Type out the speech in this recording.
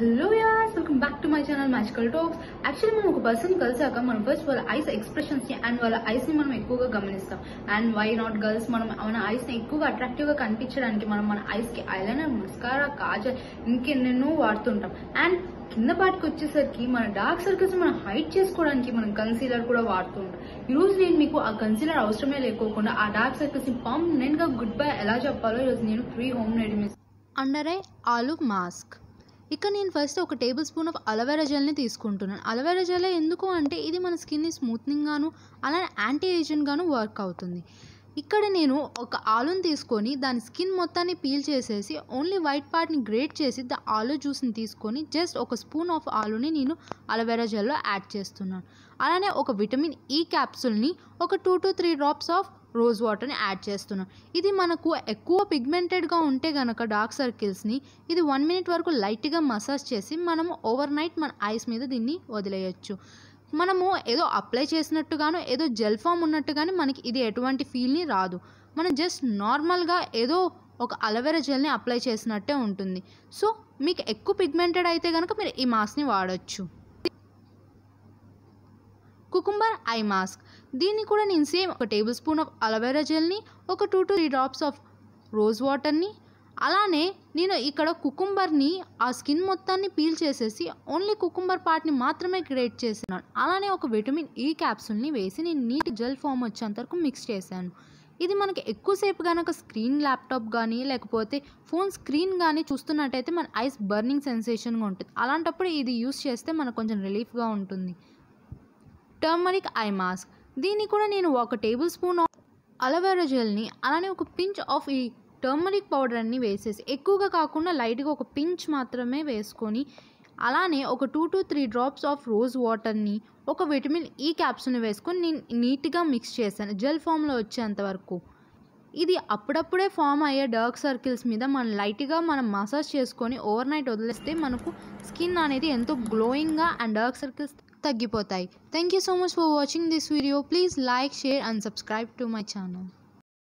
hello యాస్ welcome back to my channel magical talks actually మనం ఒక పర్సన్ కలిసాక మనం ఫస్ట్ వాళ్ళ ఐస్ ఎక్స్ప్రెషన్స్ ని అండ్ వాళ్ళ ఐస్ ని మనం ఎక్కువగా గమనిస్తాం అండ్ వై నాట్ గర్ల్స్ మనం మన ఐస్ ని ఎక్కువగా అట్రాక్టివ్ గా కనిపించడానికి మనం మన ఐస్ కి ఐలైనర్ మస్కారా కాజల్ ఇంకెన్నెన్నో వాడుతుంటాం అండ్ కింద పాటికి వచ్చేసరికి మన డార్క్ సర్కిల్స్ మనం హైడ్ చేసుకోవడానికి మనం కన్సీలర్ కూడా వాడుతూ ఉంటాం ఈ రోజు నేను మీకు ఆ కన్సీలర్ అవసరమే లేకోకుండా ఆ డార్క్ సర్కిల్స్ ని పర్మనెంట్ గా గుడ్ బై ఎలా చెప్పాలో ఈ రోజు నేను free home readymades under eye aloo mask ఇక నేను ఫస్ట్ ఒక టేబుల్ స్పూన్ ఆఫ్ అలోవెరా జెల్ని తీసుకుంటున్నాను అలోవెరా జెల్ ఎందుకు అంటే ఇది మన స్కిన్ని స్మూత్నింగ్ గాను అలానే యాంటీ ఏజెంట్ గాను వర్క్ అవుతుంది ఇక్కడ నేను ఒక ఆలుని తీసుకొని దాని స్కిన్ మొత్తాన్ని పీల్ చేసేసి ఓన్లీ వైట్ పార్ట్ని గ్రేట్ చేసి ద ఆలు జ్యూస్ని తీసుకొని జస్ట్ ఒక స్పూన్ ఆఫ్ ఆలుని నేను అలోవెరా జెల్లో యాడ్ చేస్తున్నాను అలానే ఒక విటమిన్ ఈ క్యాప్సూల్ని ఒక two to three drops of rose వాటర్ని యాడ్ చేస్తున్నాం ఇది మనకు ఎక్కువ పిగ్మెంటెడ్గా ఉంటే గనక డార్క్ సర్కిల్స్ని ఇది వన్ మినిట్ వరకు లైట్గా మసాజ్ చేసి మనము ఓవర్ నైట్ మన ఐస్ మీద దీన్ని వదిలేయచ్చు మనము ఏదో అప్లై చేసినట్టుగాను ఏదో జెల్ ఫామ్ ఉన్నట్టుగానే మనకి ఇది ఎటువంటి ఫీల్ని రాదు మనం జస్ట్ నార్మల్గా ఏదో ఒక అలోవెరా జెల్ని అప్లై చేసినట్టే ఉంటుంది సో మీకు ఎక్కువ పిగ్మెంటెడ్ అయితే కనుక మీరు ఈ మాస్క్ని వాడచ్చు కుకుంబర్ ఐ మాస్క్ దీన్ని కూడా నేను సేమ్ ఒక టేబుల్ స్పూన్ ఆఫ్ అలోవెరా జెల్ని ఒక two to three drops of rose వాటర్ని అలానే నేను ఇక్కడ కుకుంబర్ని ఆ స్కిన్ మొత్తాన్ని పీల్ చేసేసి ఓన్లీ కుకుంబర్ పార్ట్ని మాత్రమే క్రియేట్ చేసినాను అలానే ఒక విటమిన్ ఈ క్యాప్సూల్ని వేసి నేను నీట్ జెల్ ఫామ్ వచ్చేంత వరకు మిక్స్ చేశాను ఇది మనకి ఎక్కువసేపు కనుక స్క్రీన్ ల్యాప్టాప్ కానీ లేకపోతే ఫోన్ స్క్రీన్ కానీ చూస్తున్నట్టయితే మన ఐస్ బర్నింగ్ సెన్సేషన్గా ఉంటుంది అలాంటప్పుడు ఇది యూస్ చేస్తే మనకు కొంచెం రిలీఫ్గా ఉంటుంది టర్మరిక్ ఐ మాస్క్ దీన్ని కూడా నేను ఒక టేబుల్ స్పూన్ ఆఫ్ అలోవెరా జెల్ని అలానే ఒక పించ్ ఆఫ్ ఈ టర్మరిక్ పౌడర్ని వేసేసి ఎక్కువగా కాకుండా లైట్గా ఒక పించ్ మాత్రమే వేసుకొని అలానే ఒక two to three drops of rose వాటర్ని ఒక విటమిన్ ఈ క్యాప్సూల్ని వేసుకొని నేను నీట్గా మిక్స్ చేశాను జెల్ ఫామ్లో వచ్చేంత వరకు ఇది అప్పుడప్పుడే ఫామ్ అయ్యే డార్క్ సర్కిల్స్ మీద మనం లైట్గా మనం మసాజ్ చేసుకొని ఓవర్ నైట్ వదిలేస్తే మనకు స్కిన్ అనేది ఎంతో గ్లోయింగ్గా అండ్ డార్క్ సర్కిల్స్ తగ్గిపోతాయి thank you so much for watching this video please like share and subscribe to my channel